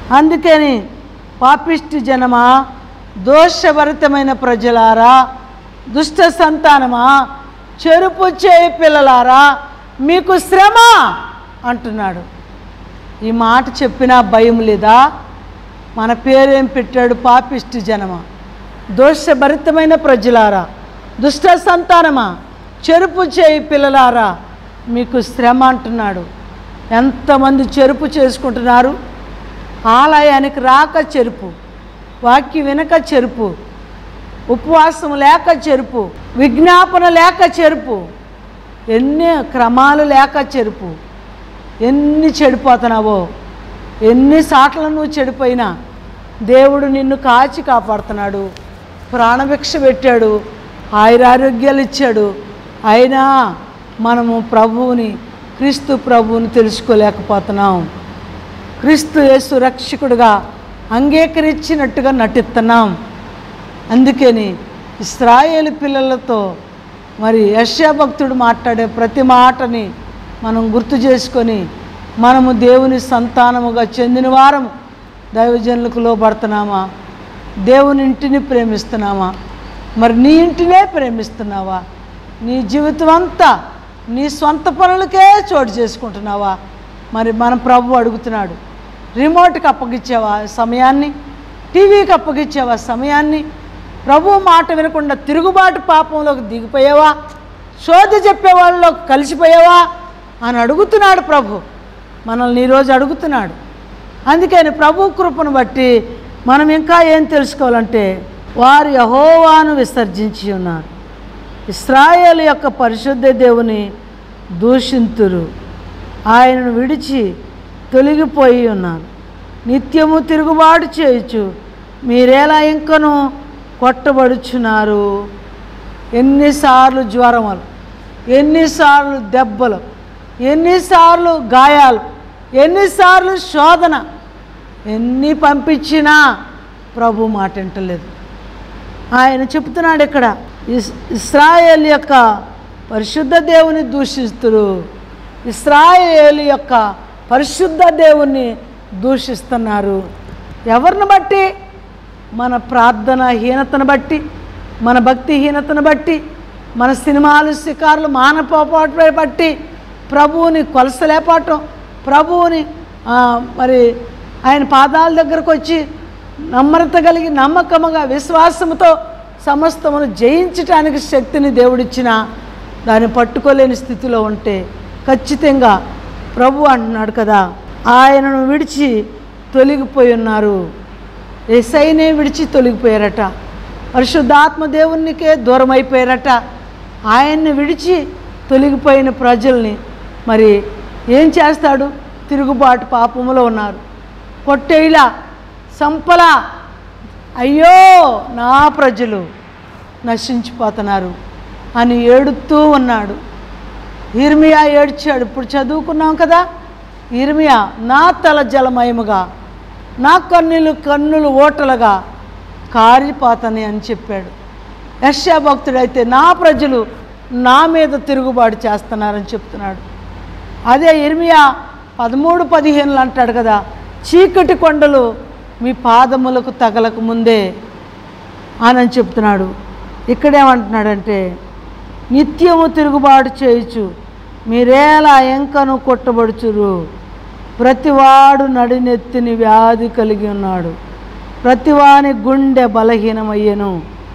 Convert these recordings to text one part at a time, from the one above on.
అందుకని పాపిష్టి జనమా దోషభరితమైన ప్రజలారా దుష్ట సంతానమా చెరుపు చేయి పిల్లలారా మీకు శ్రమ అంటున్నాడు ఈ మాట చెప్పినా భయం లేదా మన పేరేం పెట్టాడు పాపిష్టి జనమా దోషభరితమైన ప్రజలారా దుష్ట సంతానమా చెరుపు చేయి పిల్లలారా మీకు శ్రమ అంటున్నాడు ఎంతమంది చెరుపు చేసుకుంటున్నారు ఆలయానికి రాక చెరుపు వాక్య వినక చెరుపు ఉపవాసం లేక చెరుపు విజ్ఞాపన లేక చెరుపు ఎన్ని క్రమాలు లేక చెరుపు ఎన్ని చెడిపోతున్నావో ఎన్ని సార్లు నువ్వు చెడిపోయినా దేవుడు నిన్ను కాచి కాపాడుతున్నాడు ప్రాణభిక్ష పెట్టాడు ఆయురారోగ్యాలు ఇచ్చాడు అయినా మనము ప్రభువుని క్రీస్తు ప్రభువుని తెలుసుకోలేకపోతున్నాం క్రీస్తు యేసు రక్షకుడిగా అంగీకరించినట్టుగా నటిస్తున్నాం అందుకని ఇస్రాయేలు పిల్లలతో మరి యశ్యా భక్తుడు మాట్లాడే ప్రతి మాటని మనం గుర్తు చేసుకొని మనము దేవుని సంతానముగా చెందిన వారము దైవజనులకు లోబడుతున్నామా దేవుని ఇంటిని ప్రేమిస్తున్నామా మరి నీ ఇంటినే ప్రేమిస్తున్నావా నీ జీవితం అంతా నీ సొంత పనులకే చోటు చేసుకుంటున్నావా మరి మన ప్రభు అడుగుతున్నాడు రిమోట్కి అప్పగిచ్చావా సమయాన్ని టీవీకి అప్పగిచ్చావా సమయాన్ని ప్రభు మాట వినకుండా తిరుగుబాటు పాపంలోకి దిగిపోయావా శోధి చెప్పే వాళ్ళలో కలిసిపోయావా అని అడుగుతున్నాడు ప్రభు మనల్ని ఈరోజు అడుగుతున్నాడు అందుకని ప్రభు కృపను బట్టి మనం ఇంకా ఏం తెలుసుకోవాలంటే వారు యహోవాను విసర్జించి ఉన్నారు ఇస్రాయేల్ యొక్క పరిశుద్ధ దేవుని దూషింతురు ఆయనను విడిచి తొలగిపోయి ఉన్నారు నిత్యము తిరుగుబాటు చేయొచ్చు మీరేలా ఇంకను కొట్టబడుచున్నారు ఎన్నిసార్లు జ్వరములు ఎన్నిసార్లు దెబ్బలు ఎన్నిసార్లు గాయాలు ఎన్నిసార్లు శోధన ఎన్ని పంపించినా ప్రభు మాట వింటలేదు ఆయన చెప్తున్నాడు ఇక్కడ ఇస్ ఇస్రాయేల్ యొక్క పరిశుద్ధ దేవుని దూషిస్తురు ఇస్రాయేల్ యొక్క పరిశుద్ధ దేవుణ్ణి దూషిస్తున్నారు ఎవరిని బట్టి మన ప్రార్థన హీనతను బట్టి మన భక్తి హీనతను బట్టి మన సినిమాలు శికారులు మానపోపాటు బట్టి ప్రభువుని కొలసలేపాటం ప్రభువుని ఆ, మరి ఆయన పాదాల దగ్గరకు వచ్చి నమ్రత కలిగి నమ్మకముగా విశ్వాసముతో సమస్తమును జయించటానికి శక్తిని దేవుడిచ్చిన దాన్ని పట్టుకోలేని స్థితిలో ఉంటే ఖచ్చితంగా ప్రభు అంటున్నాడు కదా ఆయనను విడిచి తొలగిపోయి ఉన్నారు ఎస్ఐనే విడిచి తొలగిపోయారట పరిశుద్ధాత్మ దేవునికే దూరం అయిపోయారట ఆయన్ని విడిచి తొలగిపోయిన ప్రజల్ని మరి ఏం చేస్తాడు తిరుగుబాటు పాపములో ఉన్నారు కొట్టేలా సంపలా అయ్యో నా ప్రజలు నశించిపోతున్నారు అని ఏడుతూ ఉన్నాడు ఇర్మియా ఏడ్చాడు ఇప్పుడు చదువుకున్నాం కదా ఇర్మియా నా తల జలమయముగా నా కన్నులు కన్నులు ఓటలుగా కారిపోతాని అని చెప్పాడు యశ్యా భక్తుడైతే నా ప్రజలు నా మీద తిరుగుబాటు చేస్తున్నారని చెప్తున్నాడు అదే ఇర్మియా పదమూడు పదిహేనులు అంటాడు కదా చీకటి కొండలు మీ పాదములకు తగలకు ముందే అని చెప్తున్నాడు ఇక్కడేమంటున్నాడంటే నిత్యము తిరుగుబాటు చేయొచ్చు మీరేలా ఎంకను కొట్టబడుచురు ప్రతివాడు నడినెత్తిని వ్యాధి కలిగి ఉన్నాడు ప్రతివాని గుండె బలహీనమయ్యను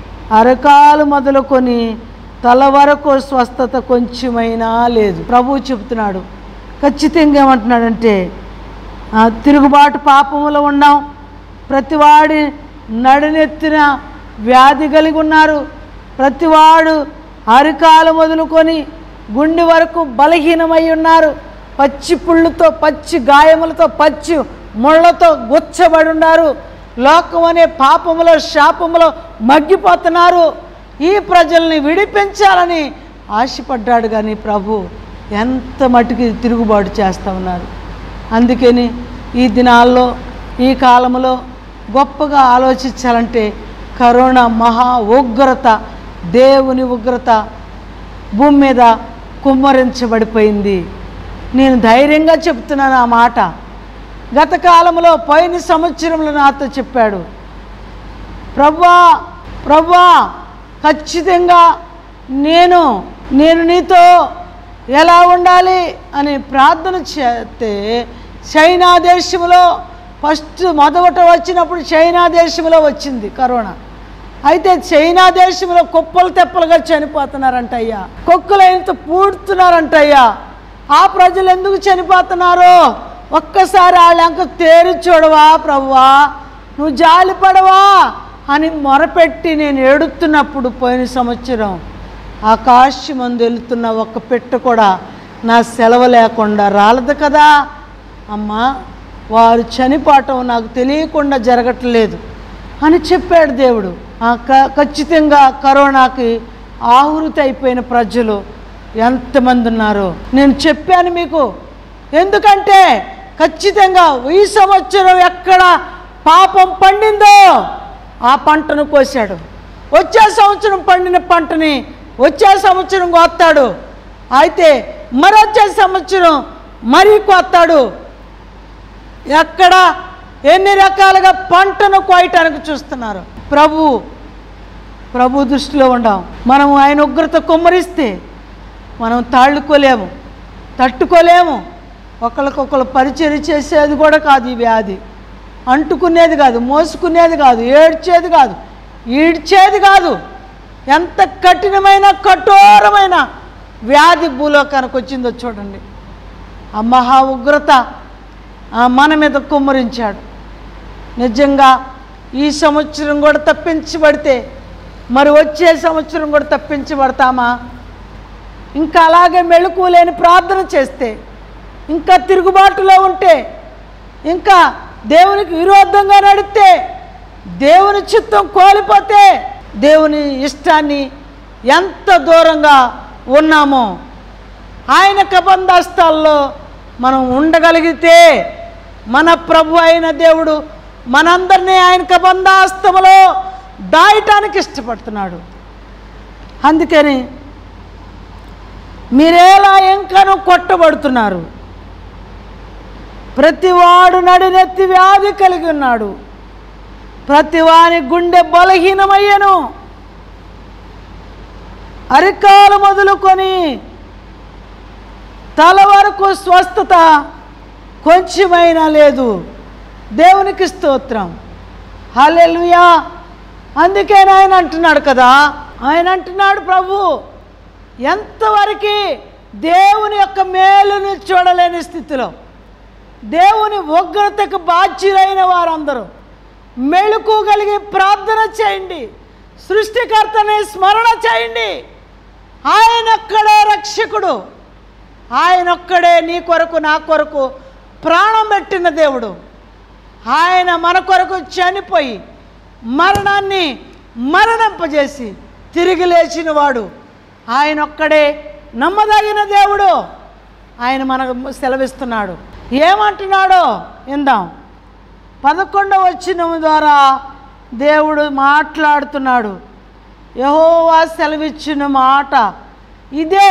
అరకాలు మొదలుకొని తల వరకు స్వస్థత కొంచెమైనా లేదు ప్రభువు చెప్తున్నాడు ఖచ్చితంగా ఏమంటున్నాడంటే ఆ, తిరుగుబాటు పాపములో ఉన్నాం ప్రతివాడి నడినెత్తిన వ్యాధి కలిగి ఉన్నారు ప్రతివాడు అరికాలు మొదలుకొని గుండె వరకు బలహీనమై ఉన్నారు పచ్చి పుళ్ళుతో పచ్చి గాయములతో పచ్చి ముళ్ళతో గుచ్చబడి ఉన్నారు లోకం అనే పాపములో శాపములో మగ్గిపోతున్నారు ఈ ప్రజల్ని విడిపించాలని ఆశపడ్డాడు కానీ ప్రభు ఎంత మటుకి తిరుగుబాటు చేస్తూ ఉన్నారు అందుకని ఈ దినాల్లో ఈ కాలంలో గొప్పగా ఆలోచించాలంటే కరోనా మహా ఉగ్రత దేవుని ఉగ్రత భూమి మీద కుమ్మరించబడిపోయింది నేను ధైర్యంగా చెప్తున్నాను ఆ మాట గత కాలంలో పోయిన సంవత్సరంలో నాతో చెప్పాడు ప్రభా ప్రభా ఖచ్చితంగా నేను నేను నీతో ఎలా ఉండాలి అని ప్రార్థన చేస్తే చైనా దేశంలో ఫస్ట్ మొదట వచ్చినప్పుడు చైనా దేశంలో వచ్చింది కరోనా అయితే చైనా దేశంలో కుప్పలు తెప్పలుగా చనిపోతున్నారంట అయ్యా కుక్కలు ఎంత పూడుతున్నారంట ఆ ప్రజలు ఎందుకు చనిపోతున్నారో ఒక్కసారి వాళ్ళ అంక తేరి చూడవా ప్రభువా నువ్వు జాలిపడవా అని మొరపెట్టి నేను ఏడుతున్నప్పుడు పోయిన సంవత్సరం ఆకాశం మందు వెళుతున్న ఒక్క పెట్టు కూడా నా సెలవు లేకుండా రాలదు కదా అమ్మా వారు చనిపోవటం నాకు తెలియకుండా జరగట్లేదు అని చెప్పాడు దేవుడు ఆ క- ఖచ్చితంగా కరోనాకి ఆహుతి అయిపోయిన ప్రజలు ఎంతమంది ఉన్నారో నేను చెప్పాను మీకు ఎందుకంటే ఖచ్చితంగా ఈ సంవత్సరం ఎక్కడ పాపం పండిందో ఆ పంటను కోసాడు వచ్చే సంవత్సరం పండిన పంటని వచ్చే సంవత్సరం కోస్తాడు అయితే మరొచ్చే సంవత్సరం మరీ కోస్తాడు ఎక్కడ ఎన్ని రకాలుగా పంటను కోయటానికి చూస్తున్నారు ప్రభు ప్రభు దృష్టిలో ఉండాం మనం ఆయన ఉగ్రత కుమ్మరిస్తే మనం తాళ్ళుకోలేము తట్టుకోలేము ఒకరికొకరు పరిచయం చేసేది కూడా కాదు ఈ వ్యాధి అంటుకునేది కాదు మోసుకునేది కాదు ఏడ్చేది కాదు ఈడ్చేది కాదు ఎంత కఠినమైన కఠోరమైన వ్యాధి భూలోకానికి వచ్చిందో చూడండి ఆ మహా ఉగ్రత ఆ మన మీద కుమ్మరించాడు నిజంగా ఈ సంవత్సరం కూడా తప్పించబడితే మరి వచ్చే సంవత్సరం కూడా తప్పించబడతామా ఇంకా అలాగే మెళుకు లేని ప్రార్థన చేస్తే ఇంకా తిరుగుబాటులో ఉంటే ఇంకా దేవునికి విరోధంగా నడిస్తే దేవుని చిత్తం కోల్పోతే దేవుని ఇష్టాన్ని ఎంత దూరంగా ఉన్నామో ఆయన కబంధాస్తాల్లో మనం ఉండగలిగితే మన ప్రభు అయిన దేవుడు మనందరినీ ఆయన కబంధాస్తములో దాయటానికి ఇష్టపడుతున్నాడు అందుకని మీరేలా ఇంకను కొట్టబడుతున్నారు ప్రతివాడు నడినెత్తి వ్యాధి కలిగి ఉన్నాడు ప్రతివాని గుండె బలహీనమయ్యను అరికాలు మొదలుకొని తల వరకు స్వస్థత కొంచెమైనా లేదు దేవునికి స్తోత్రం హల్లెలూయా అందుకే ఆయన అంటున్నాడు కదా ఆయన అంటున్నాడు ప్రభు ఎంతవరకు దేవుని యొక్క మేలుని చూడలేని స్థితిలో దేవుని ఉగ్రతకు బాధ్యులైన వారందరూ మెళుకోగలిగి ప్రార్థన చేయండి సృష్టికర్తని స్మరణ చేయండి ఆయనొక్కడే రక్షకుడు ఆయనొక్కడే నీ కొరకు నా కొరకు ప్రాణం పెట్టిన దేవుడు ఆయన మన కొరకు చనిపోయి మరణాన్ని మరణింపజేసి తిరిగి లేచిన వాడు ఆయన ఒక్కడే నమ్మదగిన దేవుడు ఆయన మనకు సెలవిస్తున్నాడు ఏమంటున్నాడో ఇందాం పదకొండవ వచ్చిన ద్వారా దేవుడు మాట్లాడుతున్నాడు యహోవా సెలవిచ్చిన మాట ఇదే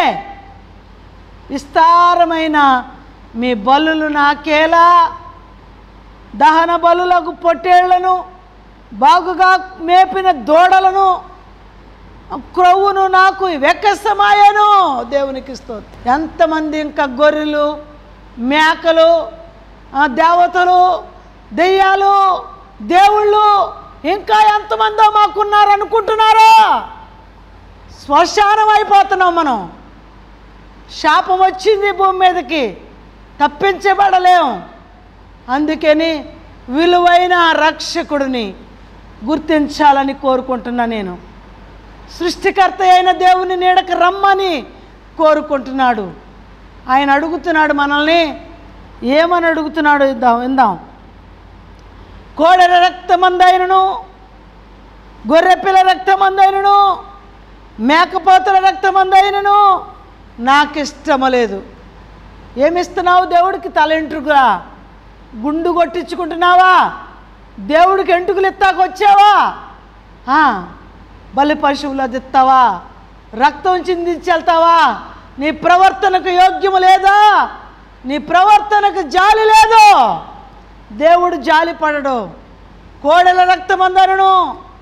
విస్తారమైన మీ బలులు నాకేలా దహన బలులకు పొట్టేళ్లను బాగుగా మేపిన దూడలను క్రొవ్వును నాకు వెక్కసమాయను దేవునికి స్తోత్రం ఎంతమంది ఇంకా గొర్రెలు మేకలు ఆ, దేవతలు దెయ్యాలు దేవుళ్ళు ఇంకా ఎంతమందో మాకున్నారు అనుకుంటున్నారా శ్మశానం అయిపోతున్నాం మనం శాపం వచ్చింది భూమి మీదకి తప్పించబడలేం అందుకని విలువైన రక్షకుడిని గుర్తించాలని కోరుకుంటున్నా నేను సృష్టికర్త అయిన దేవుని నీడకు రమ్మని కోరుకుంటున్నాడు ఆయన అడుగుతున్నాడు మనల్ని ఏమని అడుగుతున్నాడు ఇద్దాం ఇందాం కోడెల రక్తమందైనను గొర్రెపిల్ల రక్తమందైనను మేకపోతుల రక్తమందైనను నాకు ఇష్టము లేదు ఏమిస్తున్నావు దేవుడికి తలెంట్రుకురా గుండు కొట్టించుకుంటున్నావా దేవుడికి ఎంటుకులు ఎత్తాకు వచ్చావా ఆ, బలి పశువులు అది ఇస్తావా రక్తం చిందించి వెళ్తావా నీ ప్రవర్తనకు యోగ్యము లేదా నీ ప్రవర్తనకు జాలి లేదు దేవుడు జాలి పడడు కోడెల రక్తమందనను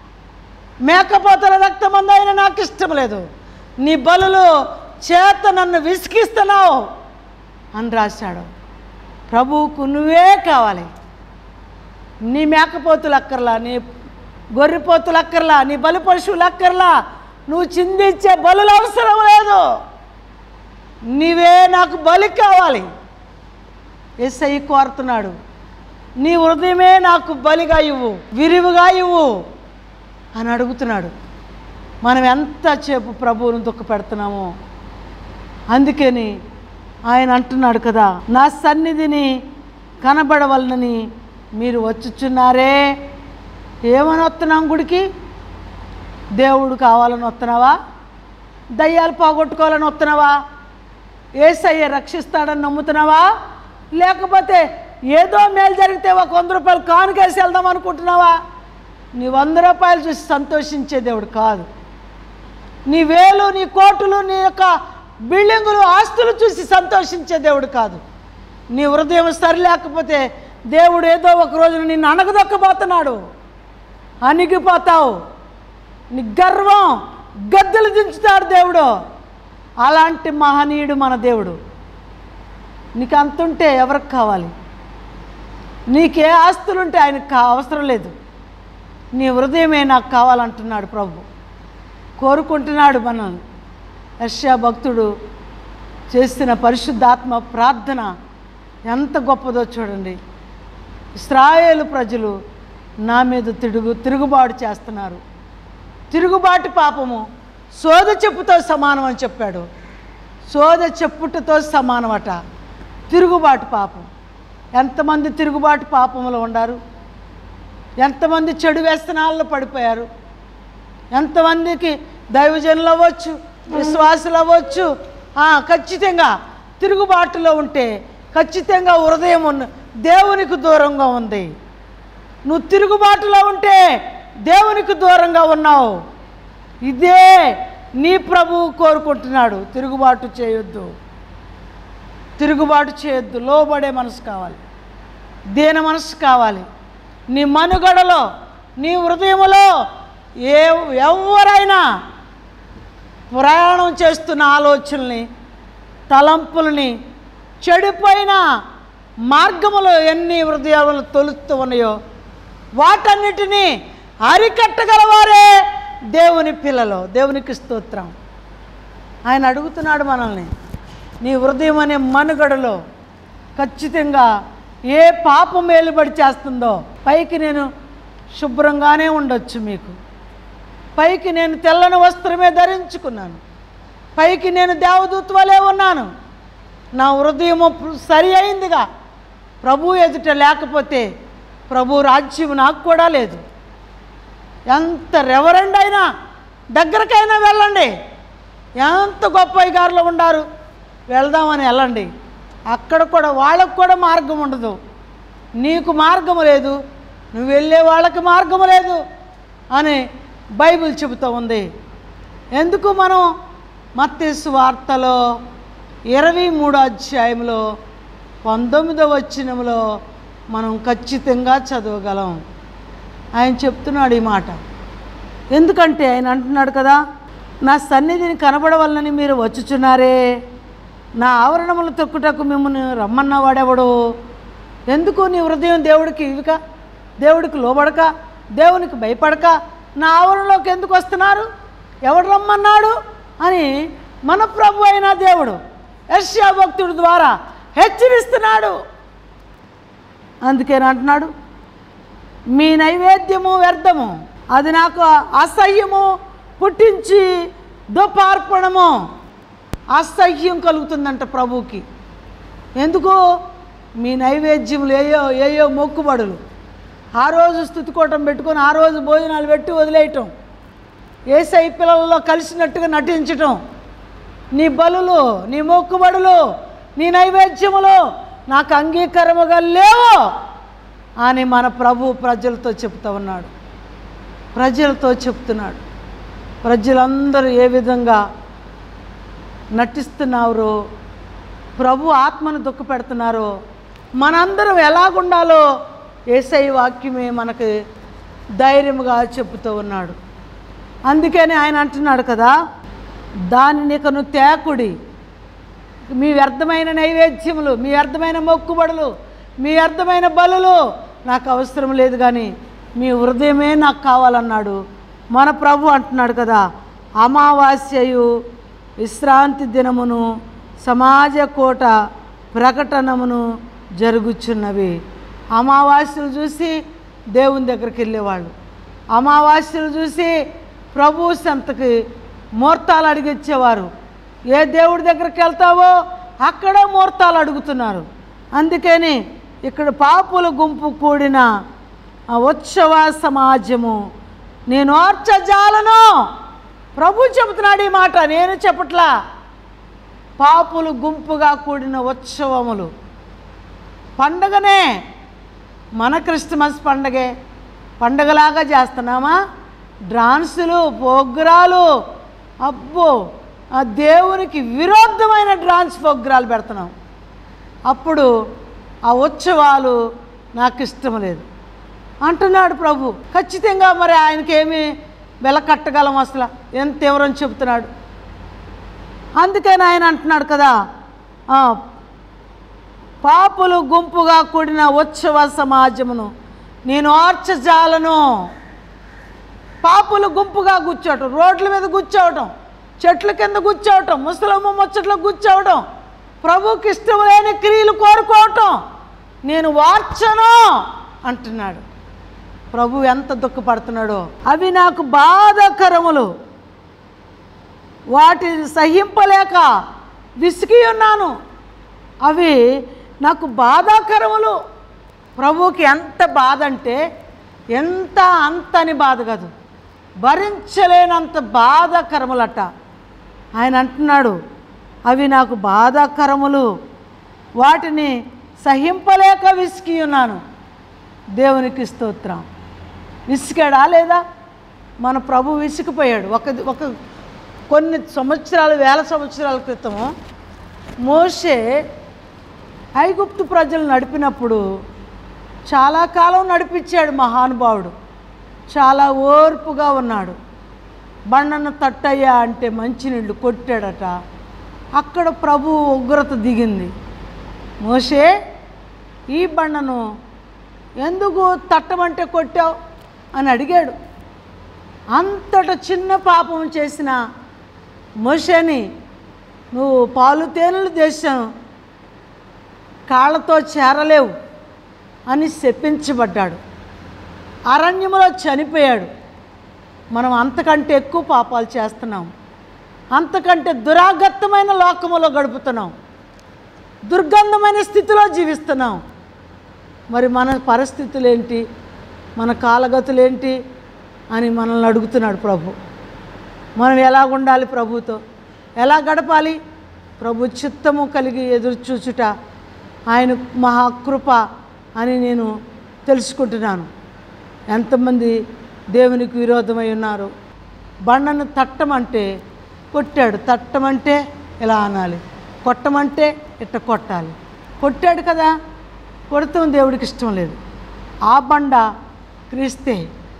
మేకపోతల రక్తమందైన నాకు ఇష్టం లేదు నీ బలులు చేత నన్ను విసిగిస్తున్నావు అని రాశాడు ప్రభువుకు నువ్వే కావాలి నీ మేకపోతులు అక్కర్లా నీ గొర్రెపోతులు అక్కర్లా నీ బలి పశువులు అక్కర్లా నువ్వు చిందించే బలులు అవసరం లేదు నీవే నాకు బలి కావాలి ఎస్ఐ కోరుతున్నాడు నీ హృదయమే నాకు బలిగా ఇవ్వు విరివిగా ఇవ్వు అని అడుగుతున్నాడు మనం ఎంతసేపు ప్రభువును దుఃఖ పెడుతున్నామో అందుకని ఆయన అంటున్నాడు కదా నా సన్నిధిని కనబడవలనని మీరు వచ్చుచున్నారే ఏమని వస్తున్నాం గుడికి దేవుడు కావాలని వస్తున్నావా దయ్యాలు పోగొట్టుకోవాలని వస్తున్నావా ఏసయ్య రక్షిస్తాడని నమ్ముతున్నావా లేకపోతే ఏదో మేలు జరిగితే ఒక వంద రూపాయలు కానుకేసి వెళ్దాం అనుకుంటున్నావా నీ వంద రూపాయలు చూసి సంతోషించే దేవుడు కాదు నీ వేలు నీ కోటులు నీ యొక్క బిల్డింగులు ఆస్తులు చూసి సంతోషించే దేవుడు కాదు నీ హృదయం సరి లేకపోతే దేవుడు ఏదో ఒక రోజున నిన్ను అణగదొక్కబోతున్నాడు అణిగిపోతావు నీ గర్వం గద్దెలు దించుతాడు దేవుడు అలాంటి మహనీయుడు మన దేవుడు నీకు అంతుంటే ఎవరికి కావాలి నీకే ఆస్తులుంటే ఆయనకు కా అవసరం లేదు నీ హృదయమే నాకు కావాలంటున్నాడు ప్రభు కోరుకుంటున్నాడు మనల్ని యశ్యా భక్తుడు చేసిన పరిశుద్ధాత్మ ప్రార్థన ఎంత గొప్పదో చూడండి ఇస్రాయేలు ప్రజలు నా మీద తిరుగు తిరుగుబాటు చేస్తున్నారు తిరుగుబాటు పాపము సోద చెప్పుతో సమానం అని చెప్పాడు సోద చెప్పుటతో సమానమట తిరుగుబాటు పాపం ఎంతమంది తిరుగుబాటు పాపములో ఉండారు ఎంతమంది చెడు వ్యసనాల్లో పడిపోయారు ఎంతమందికి దైవజనులు అవ్వచ్చు విశ్వాసులు అవ్వచ్చు ఆ, ఖచ్చితంగా తిరుగుబాటులో ఉంటే ఖచ్చితంగా హృదయం ఉన్న దేవునికి దూరంగా ఉంది నువ్వు తిరుగుబాటులో ఉంటే దేవునికి దూరంగా ఉన్నావు ఇదే నీ ప్రభువు కోరుకుంటున్నాడు తిరుగుబాటు చేయొద్దు తిరుగుబాటు చేయొద్దు లోబడే మనసు కావాలి దీన మనసు కావాలి నీ మనుగడలో నీ హృదయములో ఏ ఎవరైనా ప్రయాణం చేస్తున్న ఆలోచనల్ని తలంపుల్ని చెడిపోయిన మార్గములో ఎన్ని హృదయాలు తొలుస్తూ ఉన్నాయో వాటన్నిటినీ అరికట్టగలవారే దేవుని పిల్లలు దేవునికి స్తోత్రం ఆయన అడుగుతున్నాడు మనల్ని నీ హృదయం అనే మనుగడలో ఖచ్చితంగా ఏ పాపం మేలుబడి చేస్తుందో పైకి నేను శుభ్రంగానే ఉండొచ్చు మీకు పైకి నేను తెల్లని వస్త్రమే ధరించుకున్నాను పైకి నేను దేవదూత వలె ఉన్నాను నా హృదయము సరి అయిందిగా ప్రభు ఎదుట లేకపోతే ప్రభు రాజ్యం నాకు కూడా లేదు ఎంత రెవరెండ్ అయినా దగ్గరకైనా వెళ్ళండి ఎంత గొప్ప అయ్యగారులు ఉండారు వెళ్దామని వెళ్ళండి అక్కడ కూడా వాళ్ళకు కూడా మార్గం ఉండదు నీకు మార్గము లేదు నువ్వు వెళ్ళే వాళ్ళకి మార్గము లేదు అని బైబిల్ చెబుతూ ఉంది ఎందుకు మనం మత్తేసు వార్తలో ఇరవై మూడో అధ్యాయంలో పంతొమ్మిదో వచనంలో మనం ఖచ్చితంగా చదవగలం ఆయన చెప్తున్నాడు ఈ మాట ఎందుకంటే ఆయన అంటున్నాడు కదా నా సన్నిధిని కనబడవలనని మీరు వచ్చుచున్నారే నా ఆవరణములు తొక్కుటకు మిమ్మల్ని రమ్మన్న వాడెవడు ఎందుకు నీ హృదయం దేవుడికి ఇవిక దేవుడికి లోబడక దేవునికి భయపడక నా ఆవరణలోకి ఎందుకు వస్తున్నారు ఎవడు రమ్మన్నాడు అని మన ప్రభు అయిన దేవుడు యశ్యా భక్తుడి ద్వారా హెచ్చరిస్తున్నాడు అందుకేనా అంటున్నాడు మీ నైవేద్యము వ్యర్థము అది నాకు అసహ్యము పుట్టించి దుపార్పణము అసహ్యం కలుగుతుందంట ప్రభువుకి ఎందుకు మీ నైవేద్యములు ఏయో ఏయో మొక్కుబడులు ఆ రోజు స్థుతికోవటం పెట్టుకొని ఆ రోజు భోజనాలు పెట్టి వదిలేయటం ఏసై పిల్లల్లో కలిసినట్టుగా నటించటం నీ బలులు నీ మొక్కుబడులు నీ నైవేద్యములు నాకు అంగీకారముగా లేవు అని మన ప్రభు ప్రజలతో చెప్తా ఉన్నాడు ప్రజలతో చెప్తున్నాడు ప్రజలందరూ ఏ విధంగా నటిస్తున్నారు ప్రభు ఆత్మను దుఃఖపెడుతున్నారో మనందరం ఎలాగుండాలో ఏసై వాక్యమే మనకు ధైర్యముగా చెబుతూ ఉన్నాడు అందుకని ఆయన అంటున్నాడు కదా దానిని ఇకను తేకుడి మీ వ్యర్థమైన నైవేద్యములు మీ వ్యర్థమైన మొక్కుబడులు మీ వ్యర్థమైన బలులు నాకు అవసరం లేదు కానీ మీ హృదయమే నాకు కావాలన్నాడు మన ప్రభు అంటున్నాడు కదా అమావాస్యయు విశ్రాంతి దినమును సమాజ కోట ప్రకటనమును జరుగుచున్నవి అమావాస్యలు చూసి దేవుని దగ్గరికి వెళ్ళేవాళ్ళు అమావాస్యలు చూసి ప్రభు సంతకి ముహూర్తాలు అడిగిచ్చేవారు ఏ దేవుడి దగ్గరికి వెళ్తావో అక్కడే ముహూర్తాలు అడుగుతున్నారు అందుకని ఇక్కడ పాపుల గుంపు కూడిన ఆ ఉత్సవ సమాజము నేను ఓర్చజాలను ప్రభు చెబుతున్నాడు ఈ మాట నేను చెప్పట్లా పాపులు గుంపుగా కూడిన ఉత్సవములు పండగనే మన క్రిస్మస్ పండగే పండగలాగా చేస్తున్నామా డాన్సులు ప్రోగ్రాలు అబ్బో ఆ దేవునికి విరుద్ధమైన డాన్స్ ప్రోగ్రాలు పెడుతున్నాం అప్పుడు ఆ ఉత్సవాలు నాకు ఇష్టం లేదు అంటున్నాడు ప్రభు ఖచ్చితంగా మరి ఆయనకేమి వెల కట్టగలం అసలు ఎంత తీవ్రం చెబుతున్నాడు అందుకని ఆయన అంటున్నాడు కదా ఆ, పాపులు గుంపుగా కూడిన ఉత్సవ సమాజమును నేను ఆర్చజాలను పాపులు గుంపుగా కూర్చోవటం రోడ్ల మీద కూర్చోవటం చెట్ల కింద కూర్చోవటం ముసలమ్మ ముచ్చట్లో కూర్చోవటం ప్రభుకి ఇష్టం లేని క్రియలు కోరుకోవటం నేను వార్చను అంటున్నాడు ప్రభు ఎంత దుఃఖపడుతున్నాడో అవి నాకు బాధాకరములు వాటిని సహింపలేక విసిగి ఉన్నాను అవి నాకు బాధాకరములు ప్రభువుకి ఎంత బాధ అంటే ఎంత అంతని బాధ కాదు భరించలేనంత బాధాకరములట ఆయన అంటున్నాడు అవి నాకు బాధాకరములు వాటిని సహింపలేక విసిగి ఉన్నాను దేవునికి స్తోత్రం విసిగాడా లేదా మన ప్రభు విసిగిపోయాడు ఒక ఒక కొన్ని సంవత్సరాలు వేల సంవత్సరాల క్రితము మోషే ఐగుప్తు ప్రజలు నడిపినప్పుడు చాలా కాలం నడిపించాడు మహానుభావుడు చాలా ఓర్పుగా ఉన్నాడు బండను తట్టయ్యా అంటే మంచినీళ్ళు కొట్టాడట అక్కడ ప్రభు ఉగ్రత దిగింది మోషే ఈ బండను ఎందుకు తట్టమంటే కొట్టావు అని అడిగాడు అంతట చిన్న పాపం చేసిన మోషేని నువ్వు పాలు తేనెలు దేశం కాళ్ళతో చేరలేవు అని శపించబడ్డాడు అరణ్యములో చనిపోయాడు మనం అంతకంటే ఎక్కువ పాపాలు చేస్తున్నాం అంతకంటే దురాగత్తమైన లోకములో గడుపుతున్నాం దుర్గంధమైన స్థితిలో జీవిస్తున్నాం మరి మన పరిస్థితులు ఏంటి మన కాలగతులు ఏంటి అని మనల్ని అడుగుతున్నాడు ప్రభు మనం ఎలా ఉండాలి ప్రభుతో ఎలా గడపాలి ప్రభు చిత్తము కలిగి ఎదురు చూచుట ఆయన మహాకృప అని నేను తెలుసుకుంటున్నాను ఎంతమంది దేవునికి విరోధమై ఉన్నారు బండను తట్టమంటే కొట్టాడు తట్టమంటే ఇలా అనాలి కొట్టమంటే ఇట్ట కొట్టాలి కొట్టాడు కదా కొడతాం దేవుడికి ఇష్టం లేదు ఆ బండ క్రీస్తే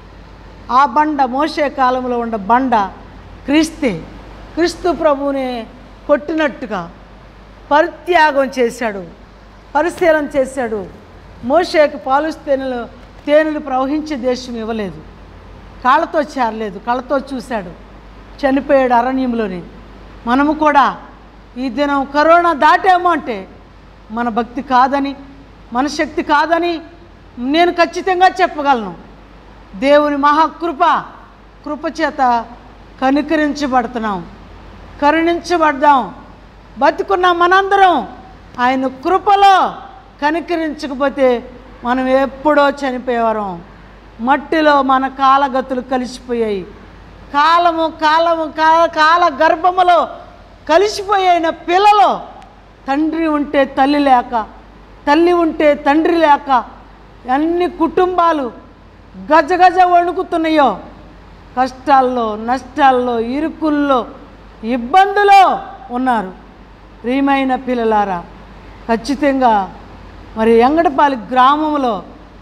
ఆ బండ మోసే కాలంలో ఉన్న బండ క్రీస్తే క్రీస్తు ప్రభువుని కొట్టినట్టుగా పరిత్యాగం చేశాడు పరిశీలన చేశాడు మోషేకి పాలు తేనెలు తేనెలు ప్రవహించే దేశం ఇవ్వలేదు కాళ్ళతో చేరలేదు కళ్ళతో చూశాడు చనిపోయాడు అరణ్యంలోని మనము కూడా ఈ దినం కరోనా దాటాము అంటే మన భక్తి కాదని మన శక్తి కాదని నేను ఖచ్చితంగా చెప్పగలను దేవుని మహాకృప కృప చేత కనుకరించబడుతున్నాం కరుణించబడదాం బతుకున్న మనందరం ఆయన కృపలో కనికరించకపోతే మనం ఎప్పుడో చనిపోయేవారం మట్టిలో మన కాలగతులు కలిసిపోయాయి కాలము కాలము కాల కాల గర్భములో కలిసిపోయిన పిల్లలు తండ్రి ఉంటే తల్లి లేక తల్లి ఉంటే తండ్రి లేక అన్ని కుటుంబాలు గజగజ వణుకుతున్నాయో కష్టాల్లో నష్టాల్లో ఇరుకుల్లో ఇబ్బందులో ఉన్నారు ప్రియమైన పిల్లలారా ఖచ్చితంగా మరి ఎంగడపాలి గ్రామంలో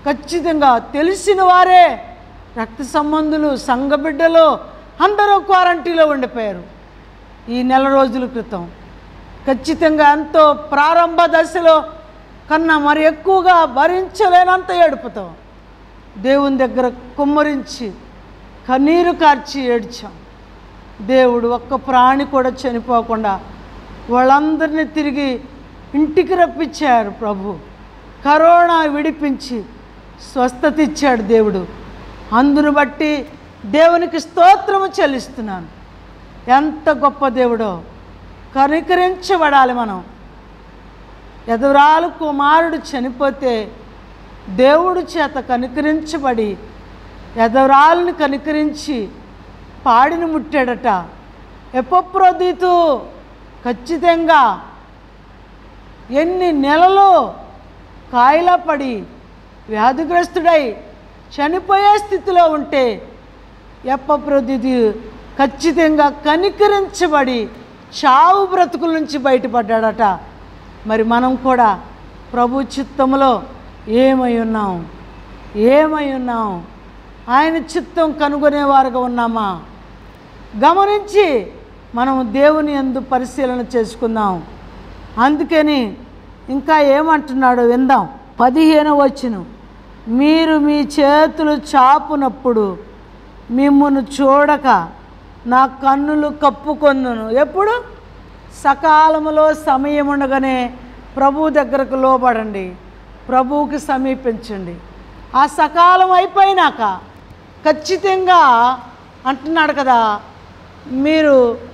ఖచ్చితంగా తెలిసిన వారే రక్త సంబంధులు సంఘ బిడ్డలు అందరూ క్వారంటీలో ఉండిపోయారు ఈ నెల రోజుల క్రితం ఖచ్చితంగా ఎంతో ప్రారంభ దశలో కన్నా మరి ఎక్కువగా భరించలేనంత ఏడుపుతో దేవుని దగ్గర కుమ్మరించి కన్నీరు కార్చి ఏడ్చాం దేవుడు ఒక్క ప్రాణి కూడా చనిపోకుండా వాళ్ళందరినీ తిరిగి ఇంటికి రప్పించారు ప్రభు కరోనా విడిపించి స్వస్థత ఇచ్చాడు దేవుడు అందును బట్టి దేవునికి స్తోత్రము చెల్లిస్తున్నాను ఎంత గొప్ప దేవుడో కనికరించబడాలి మనం ఎదురాలు కుమారుడు చనిపోతే దేవుడు చేత కనికరించబడి ఎదవరాలను కనికరించి పాడిని ముట్టాడట ఎపప్రోదీతు ఖచ్చితంగా ఎన్ని నెలలు కాయలా పడి వ్యాధిగ్రస్తుడై చనిపోయే స్థితిలో ఉంటే ఎప్పప్రొద్ది ఖచ్చితంగా కనికరించబడి చావు బ్రతుకుల నుంచి బయటపడ్డాడట మరి మనం కూడా ప్రభు చిత్తములో ఏమై ఉన్నాం ఏమై ఉన్నాం ఆయన చిత్తం కనుగొనేవారుగా ఉన్నామా గమనించి మనం దేవుని ఎందు పరిశీలన చేసుకుందాం అందుకని ఇంకా ఏమంటున్నాడో విందాం పదిహేను వచ్చును మీరు మీ చేతులు చాపునప్పుడు మిమ్మల్ని చూడక నా కన్నులు కప్పుకొన్నును ఎప్పుడు సకాలములో సమయం ఉండగానే ప్రభు దగ్గరకు లోబడండి ప్రభువుకి సమీపించండి ఆ సకాలం అయిపోయినాక ఖచ్చితంగా అంటున్నాడు కదా మీరు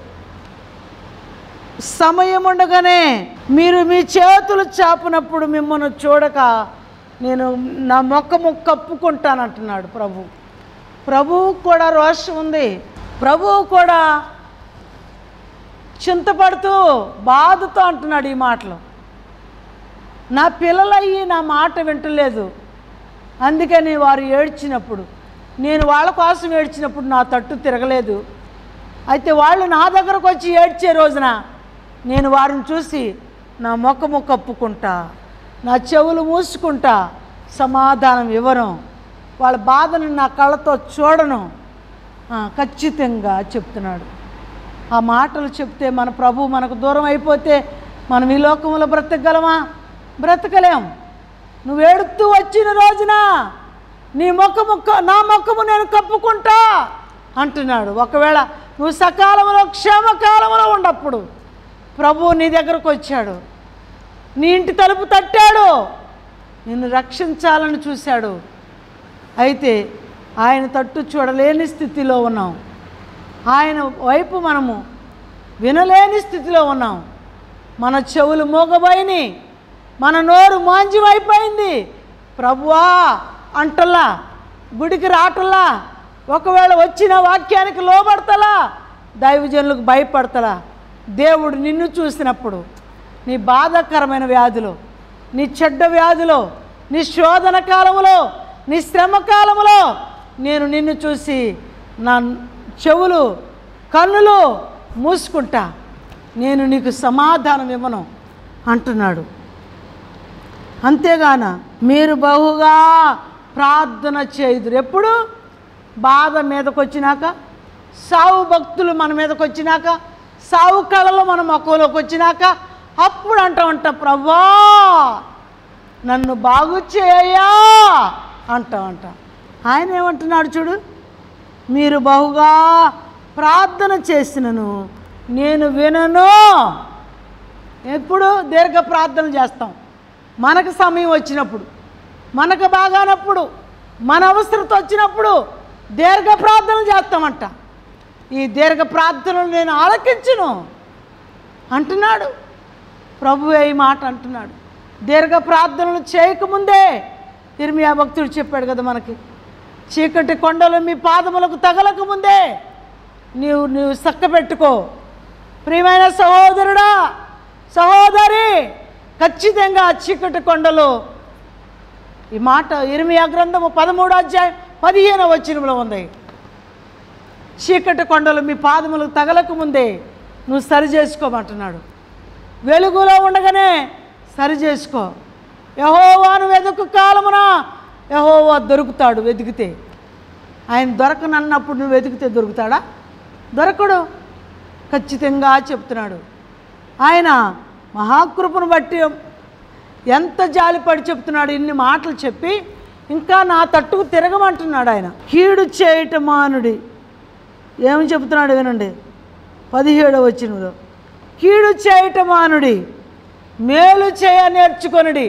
సమయం ఉండగానే మీరు మీ చేతులు చాపినప్పుడు మిమ్మల్ని చూడక నేను నా మొక్కము కప్పుకుంటానంటున్నాడు ప్రభు ప్రభువు కూడా రోషం ఉంది ప్రభువు కూడా చింతపడుతూ బాధతో అంటున్నాడు ఈ మాటలు నా పిల్లలయ్యి నా మాట వింటలేదు అందుకని వారు ఏడ్చినప్పుడు నేను వాళ్ళ కోసం ఏడ్చినప్పుడు నా తట్టు తిరగలేదు అయితే వాళ్ళు నా దగ్గరకు వచ్చి ఏడ్చే రోజున నేను వారిని చూసి నా ముఖము కప్పుకుంటా నా చెవులు మూసుకుంటా సమాధానం ఇవ్వను వాళ్ళ బాధను నా కళ్ళతో చూడను ఆ, ఖచ్చితంగా చెప్తున్నాడు ఆ మాటలు చెప్తే మన ప్రభు మనకు దూరం అయిపోతే మనం ఈ లోకంలో బ్రతకగలమా బ్రతకలేం నువ్వు ఏడుతూ వచ్చిన రోజున నీ ముఖము క- నా ముఖము నేను కప్పుకుంటా అంటున్నాడు ఒకవేళ నువ్వు సకాలంలో క్షేమకాలంలో ఉన్నప్పుడు ప్రభు నీ దగ్గరకు వచ్చాడు నీ ఇంటి తలుపు తట్టాడు నిన్ను రక్షించాలని చూశాడు అయితే ఆయన తట్టు చూడలేని స్థితిలో ఉన్నాం ఆయన వైపు మనము వినలేని స్థితిలో ఉన్నాం మన చెవులు మూగబోయిని మన నోరు మాంజ్యమైపోయింది ప్రభువా అంటల్లా గుడికి రాటల్లా ఒకవేళ వచ్చిన వాక్యానికి లోబడతలా దైవజనులకు భయపడతలా దేవుడు నిన్ను చూసినప్పుడు నీ బాధాకరమైన వ్యాధులు నీ చెడ్డ వ్యాధులు నీ శోధన కాలములో నీ శ్రమ కాలములో నేను నిన్ను చూసి నా చెవులు కన్నులు మూసుకుంటా నేను నీకు సమాధానం ఇవ్వను అంటున్నాడు అంతేగాన మీరు బహుగా ప్రార్థన చేయుదురు ఎప్పుడు బాధ మీదకి వచ్చినాక సావు భక్తులు మన మీదకి వచ్చినాక సావు కళలు మన మొక్కలోకి వచ్చినాక అప్పుడు అంటా ఉంటా ప్రభా నన్ను బాగు చేయా అంటా అంట ఆయన ఏమంటున్నాడు చూడు మీరు బహుగా ప్రార్థన చేసినను నేను వినను ఎప్పుడు దీర్ఘ ప్రార్థన చేస్తాం మనకు సమయం వచ్చినప్పుడు మనకు బాగానప్పుడు మన అవసరత వచ్చినప్పుడు దీర్ఘ ప్రార్థన చేస్తామంట ఈ దీర్ఘ ప్రార్థనలు నేను ఆలకించును అంటున్నాడు ప్రభు ఈ మాట అంటున్నాడు దీర్ఘ ప్రార్థనలు చేయకముందే ఇర్మియా భక్తుడు చెప్పాడు కదా మనకి చీకటి కొండలు మీ పాదములకు తగలకముందే నీవు నీవు చక్క పెట్టుకో ప్రియమైన సహోదరుడా సహోదరి ఖచ్చితంగా ఆ చీకటి కొండలు ఈ మాట ఇరిమియా గ్రంథము పదమూడు అధ్యాయం పదిహేను వచనంలో ఉంది చీకటి కొండలు మీ పాదములకు తగలక ముందే నువ్వు సరి చేసుకోమంటున్నాడు వెలుగులో ఉండగానే సరి చేసుకో యహోవాను వెతుకు కాలమున యహోవా దొరుకుతాడు వెతికితే ఆయన దొరకనన్నప్పుడు నువ్వు వెతికితే దొరుకుతాడా దొరకడు ఖచ్చితంగా చెప్తున్నాడు ఆయన మహాకృపను బట్టి ఎంత జాలిపడి చెప్తున్నాడు ఇన్ని మాటలు చెప్పి ఇంకా నా తట్టుకు తిరగమంటున్నాడు ఆయన కీడు చేయట మానుడి ఏమి చెప్తున్నాడు వినండి పదిహేడవ వచ్చినలో కీడు చేయట మానుడి మేలు చేయ నేర్చుకొనుడి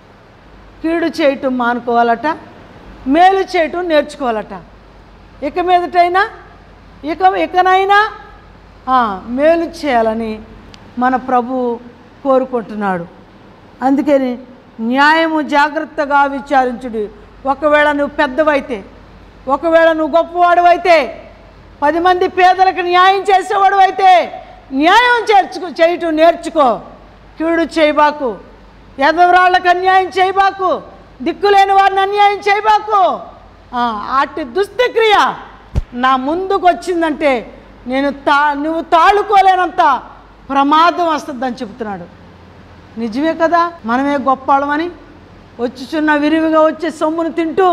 కీడు చేయటం మానుకోవాలట మేలు చేయటం నేర్చుకోవాలట ఇక మీదటైనా ఇక ఇకనైనా ఆ, మేలు చేయాలని మన ప్రభు కోరుకుంటున్నాడు అందుకని న్యాయము జాగ్రత్తగా విచారించుడు ఒకవేళ నువ్వు పెద్దవైతే ఒకవేళ నువ్వు గొప్పవాడు పది మంది పేదలకు న్యాయం చేసేవాడు అయితే న్యాయం చేర్చుకో చేయటం నేర్చుకో కీడు చేయబాకు ఎదవరాళ్ళకు అన్యాయం చేయబాకు దిక్కులేని వారిని అన్యాయం చేయబాకు ఆ, అట్టి దుస్థిక్రియ నా ముందుకు వచ్చిందంటే నేను తా నువ్వు తాళుకోలేనంత ప్రమాదం వస్తుందని చెబుతున్నాడు నిజమే కదా మనమే గొప్పవాళ్ళమని వచ్చుచున్న విరివిగా వచ్చే సొమ్మును తింటూ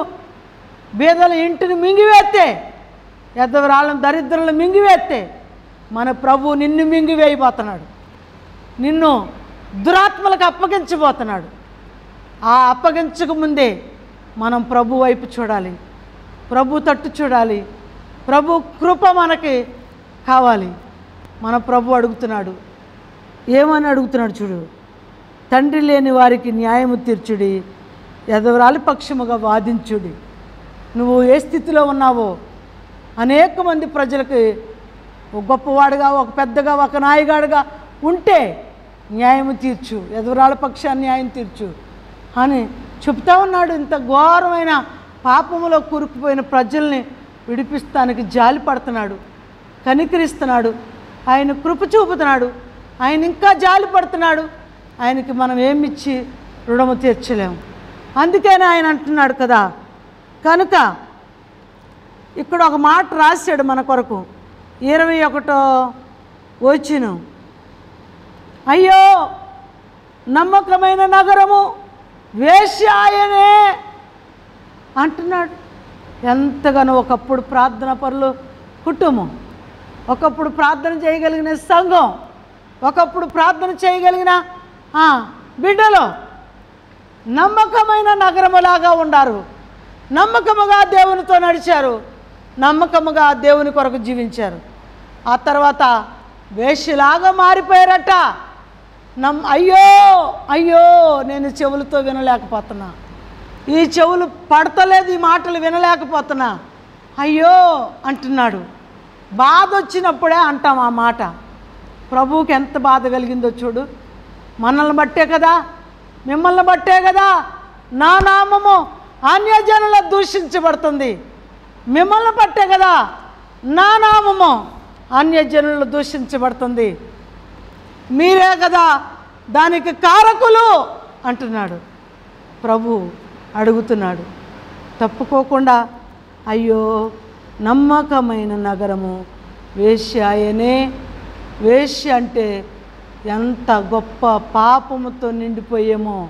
బీదల ఇంటిని మింగివేస్తే ఎద్దవరాళ్ళని దరిద్రులను మింగివేస్తే మన ప్రభు నిన్ను మింగివేయబోతున్నాడు నిన్ను దురాత్మలకు అప్పగించబోతున్నాడు ఆ అప్పగించక ముందే మనం ప్రభు వైపు చూడాలి ప్రభు తట్టు చూడాలి ప్రభు కృప మనకి కావాలి మన ప్రభు అడుగుతున్నాడు ఏమని అడుగుతున్నాడు చూడు తండ్రి లేని వారికి న్యాయము తీర్చుడి ఎదవరాలి పక్షముగా వాదించుడి నువ్వు ఏ స్థితిలో ఉన్నావో అనేక మంది ప్రజలకి ఒక గొప్పవాడుగా ఒక పెద్దగా ఒక నాయగాడుగా ఉంటే న్యాయము తీర్చు ఎదురాల పక్షాన్ని న్యాయం తీర్చు అని చెప్తా ఉన్నాడు ఇంత ఘోరమైన పాపములో కూరుకుపోయిన ప్రజల్ని విడిపిస్తానికి జాలి పడుతున్నాడు కనికరిస్తున్నాడు ఆయన కృప చూపుతున్నాడు ఆయన ఇంకా జాలి పడుతున్నాడు ఆయనకి మనం ఏమిచ్చి రుణము తీర్చలేము అందుకని ఆయన అంటున్నాడు కదా కనుక ఇక్కడ ఒక మాట రాశాడు మన కొరకు ఇరవై ఒకటో వచ్చిను అయ్యో నమ్మకమైన నగరము వేశ్యాయనే అంటున్నాడు ఎంతగానో ఒకప్పుడు ప్రార్థన పరులు కుటుంబం ఒకప్పుడు ప్రార్థన చేయగలిగిన సంఘం ఒకప్పుడు ప్రార్థన చేయగలిగిన ఆ, బిడ్డలు నమ్మకమైన నగరములాగా ఉండారు నమ్మకముగా దేవునితో నడిచారు నమ్మకముగా దేవుని కొరకు జీవించారు ఆ తర్వాత వేషలాగా మారిపోయారట నమ్ అయ్యో అయ్యో నేను చెవులతో వినలేకపోతున్నా ఈ చెవులు పడతలేదు ఈ మాటలు వినలేకపోతున్నా అయ్యో అంటున్నాడు బాధ వచ్చినప్పుడే అంటాం ఆ మాట ప్రభువుకి ఎంత బాధ కలిగిందో చూడు మనల్ని బట్టే కదా మిమ్మల్ని బట్టే కదా నా నామము అన్యజనుల దూషించబడుతుంది మిమ్మల్ని బట్టే కదా నా నామము అన్యజనులు దూషించబడుతుంది మీరే కదా దానికి కారకులు అంటున్నాడు ప్రభు అడుగుతున్నాడు తప్పుకోకుండా అయ్యో నమ్మకమైన నగరము వేశ్యాయనే వేశ్య అంటే ఎంత గొప్ప పాపముతో నిండిపోయేమో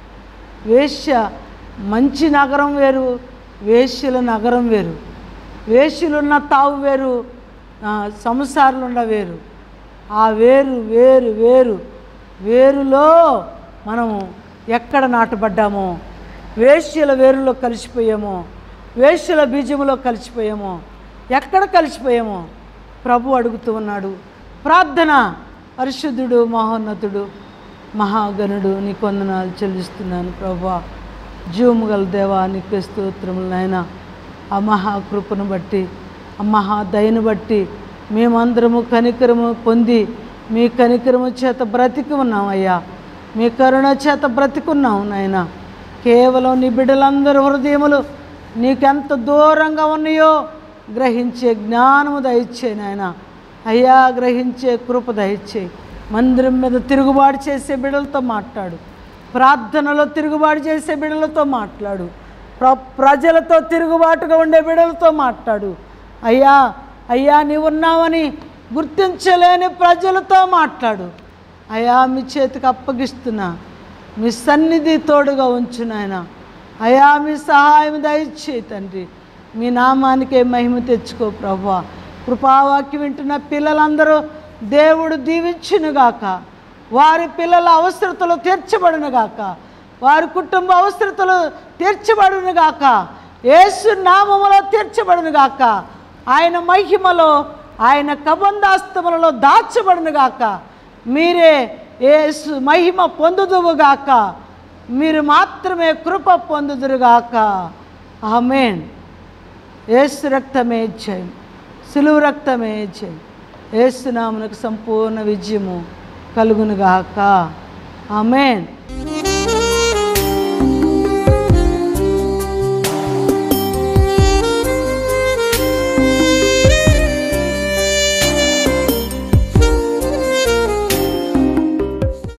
వేశ్య మంచి నగరం వేరు వేశ్యల నగరం వేరు వేశ్యలున్న తావు వేరు ఆ, సంసారులున్న వేరు ఆ వేరు వేరు వేరు వేరులో మనము ఎక్కడ నాటబడ్డామో వేశ్యల వేరులో కలిసిపోయామో వేశ్యల బీజములో కలిసిపోయామో ఎక్కడ కలిసిపోయామో ప్రభు అడుగుతూ ఉన్నాడు ప్రార్థన పరిశుద్ధుడు మహోన్నతుడు మహాగణుడు నీ కొందనాలు చెల్లిస్తున్నాను ప్రభా జీవము గల దేవా నీకు స్తోత్రములు నాయన ఆ మహాకృపను బట్టి ఆ మహాదయను బట్టి మేమందరము కనికరము పొంది మీ కనికరము చేత బ్రతికి ఉన్నాం అయ్యా మీ కరుణ చేత బ్రతికున్నాం నాయన కేవలం నీ బిడ్డలందరి హృదయములు నీకెంత దూరంగా ఉన్నాయో గ్రహించే జ్ఞానము దయచ్చే నాయన అయ్యా గ్రహించే కృప దయచ్చే మందిరం మీద తిరుగుబాటు చేసే బిడ్డలతో మాట్లాడు ప్రార్థనలో తిరుగుబాటు చేసే బిడ్డలతో మాట్లాడు ప్ర ప్రజలతో తిరుగుబాటుగా ఉండే బిడ్డలతో మాట్లాడు అయ్యా అయ్యా నీవున్నావని గుర్తించలేని ప్రజలతో మాట్లాడు అయ్యా మీ చేతికి అప్పగిస్తున్నా మీ సన్నిధి తోడుగా ఉంచు నాయన అయా మీ సహాయం దయచే తండ్రి మీ నామానికే మహిమ తెచ్చుకో ప్రభా కృపావాక్యం వింటున్న పిల్లలందరూ దేవుడు దీవించునుగాక వారి పిల్లల అవసరతలు తీర్చబడునుగాక వారి కుటుంబ అవసరతలు తీర్చబడునుగాక యేసు నామములో తీర్చబడునుగాక ఆయన మహిమలో ఆయన కబంధాస్తములలో దాచబడునుగాక మీరే యేసు మహిమ పొందుదువుగాక మీరు మాత్రమే కృప పొందుదురుగాక ఆమెన్ ఏసు రక్తమే జయం సులువు రక్తమే జయం ఏసునామునకు సంపూర్ణ విజయము కలుగునుగాక ఆమెన్